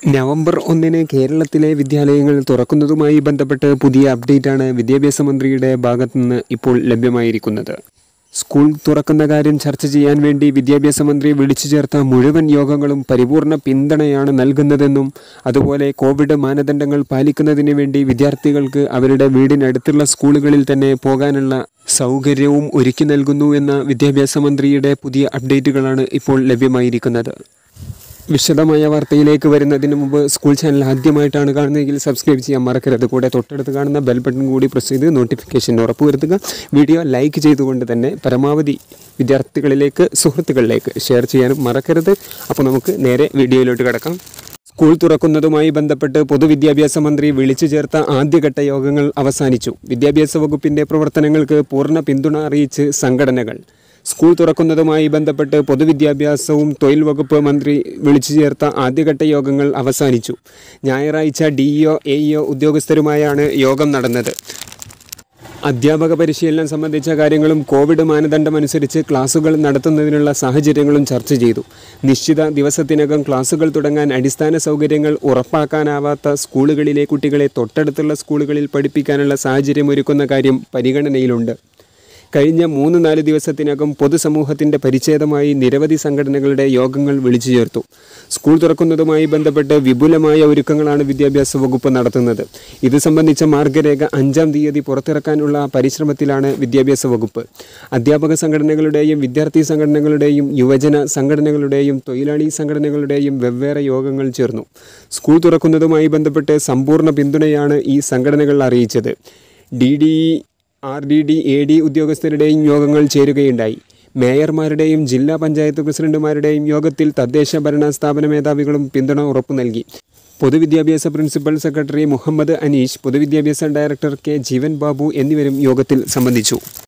November ഒന്നിന് കേരളത്തിലെ വിദ്യാലയങ്ങൾ തുറക്കുന്നതുമായി ബന്ധപ്പെട്ട് പുതിയ അപ്ഡേറ്റാണ് വിദ്യാഭ്യാസ മന്ത്രിയുടെ ഭാഗത്തുനിന്ന് ഇപ്പോൾ ലഭ്യമായിരിക്കുന്നത് സ്കൂൾ തുറക്കുന്ന കാര്യം ചർച്ച ചെയ്യാൻ വേണ്ടി വിദ്യാഭ്യാസ മന്ത്രി വിളിച്ചു ചേർത്ത മുഴുവൻ യോഗങ്ങളും പരിപൂർണ പിന്തുണയാണ് നൽകുന്നതെന്നും അതുപോലെ കോവിഡ് മാനദണ്ഡങ്ങൾ പാലിക്കുന്നതിന് വേണ്ടി വിദ്യാർത്ഥികൾക്ക് അവരുടെ വീടിനടുത്തുള്ള സ്കൂളുകളിൽ തന്നെ പോകാനുള്ള സൗകര്യവും ഒരുക്കി നൽകുന്നു എന്ന വിദ്യാഭ്യാസ മന്ത്രിയുടെ പുതിയ അപ്ഡേറ്റുകളാണ് ഇപ്പോൾ ലഭ്യമായിരിക്കുന്നത് വിശദമായ വാർത്തയിലേക്ക് വരുന്നതിന് മുമ്പ് സ്കൂൾ ചാനൽ ആദ്യമായിട്ടാണ് കാണുന്നതെങ്കിൽ സബ്സ്ക്രൈബ് ചെയ്യാൻ മറക്കരുത് കൂടെ തൊട്ടടുത്ത് കാണുന്ന ബെൽ ബട്ടൺ കൂടി പ്രസ് ചെയ്ത് നോട്ടിഫിക്കേഷൻ ഉറപ്പുവരുത്തുക വീഡിയോ ലൈക്ക് ചെയ്തുകൊണ്ട് തന്നെ പരമാവധി വിദ്യാർത്ഥികളിലേക്ക് സുഹൃത്തുക്കളിലേക്ക് ഷെയർ ചെയ്യാനും മറക്കരുത് അപ്പോൾ നമുക്ക് നേരെ വീഡിയോയിലോട്ട് കിടക്കാം സ്കൂൾ തുറക്കുന്നതുമായി ബന്ധപ്പെട്ട് പൊതുവിദ്യാഭ്യാസ മന്ത്രി വിളിച്ചു ചേർത്ത ആദ്യഘട്ട യോഗങ്ങൾ അവസാനിച്ചു വിദ്യാഭ്യാസ വകുപ്പിന്റെ പ്രവർത്തനങ്ങൾക്ക് പൂർണ്ണ പിന്തുണ അറിയിച്ച് സംഘടനകൾ സ്കൂൾ തുറക്കുന്നതുമായി ബന്ധപ്പെട്ട് പൊതുവിദ്യാഭ്യാസവും തൊഴിൽ വകുപ്പ് മന്ത്രി വിളിച്ചു ചേർത്ത ആദ്യഘട്ട യോഗങ്ങൾ അവസാനിച്ചു ഞായറാഴ്ച ഡി ഇഒ എ ഇഒ ഉദ്യോഗസ്ഥരുമായാണ് യോഗം നടന്നത് അധ്യാപക പരിശീലനം സംബന്ധിച്ച കാര്യങ്ങളും കോവിഡ് മാനദണ്ഡമനുസരിച്ച് ക്ലാസുകൾ നടത്തുന്നതിനുള്ള സാഹചര്യങ്ങളും ചർച്ച ചെയ്തു നിശ്ചിത ദിവസത്തിനകം ക്ലാസുകൾ തുടങ്ങാൻ അടിസ്ഥാന സൗകര്യങ്ങൾ ഉറപ്പാക്കാനാവാത്ത സ്കൂളുകളിലെ കുട്ടികളെ തൊട്ടടുത്തുള്ള സ്കൂളുകളിൽ പഠിപ്പിക്കാനുള്ള സാഹചര്യം ഒരുക്കുന്ന കാര്യം പരിഗണനയിലുണ്ട് കഴിഞ്ഞ മൂന്ന് നാല് ദിവസത്തിനകം പൊതുസമൂഹത്തിന്റെ പരിച്ഛേദമായി നിരവധി സംഘടനകളുടെ യോഗങ്ങൾ വിളിച്ചു ചേർത്തു സ്കൂൾ തുറക്കുന്നതുമായി ബന്ധപ്പെട്ട് വിപുലമായ ഒരുക്കങ്ങളാണ് വിദ്യാഭ്യാസ വകുപ്പ് നടത്തുന്നത് ഇത് സംബന്ധിച്ച മാർഗരേഖ അഞ്ചാം തീയതി പുറത്തിറക്കാനുള്ള പരിശ്രമത്തിലാണ് വിദ്യാഭ്യാസ വകുപ്പ് അധ്യാപക സംഘടനകളുടെയും വിദ്യാർത്ഥി സംഘടനകളുടെയും യുവജന സംഘടനകളുടെയും തൊഴിലാളി സംഘടനകളുടെയും വെവ്വേറെ യോഗങ്ങൾ ചേർന്നു സ്കൂൾ തുറക്കുന്നതുമായി ബന്ധപ്പെട്ട് സമ്പൂർണ്ണ പിന്തുണയാണ് ഈ സംഘടനകൾ അറിയിച്ചത് D D R D D A D ഉദ്യോഗസ്ഥരുടെയും യോഗങ്ങൾ ചേരുകയുണ്ടായി മേയർമാരുടെയും ജില്ലാ പഞ്ചായത്ത് പ്രസിഡന്റുമാരുടെയും യോഗത്തിൽ തദ്ദേശ ഭരണ സ്ഥാപന മേധാവികളും പിന്തുണ ഉറപ്പു നൽകി പൊതുവിദ്യാഭ്യാസ പ്രിൻസിപ്പൽ സെക്രട്ടറി മുഹമ്മദ് അനീഷ് പൊതുവിദ്യാഭ്യാസ ഡയറക്ടർ കെ ജീവൻ ബാബു എന്നിവരും യോഗത്തിൽ സംബന്ധിച്ചു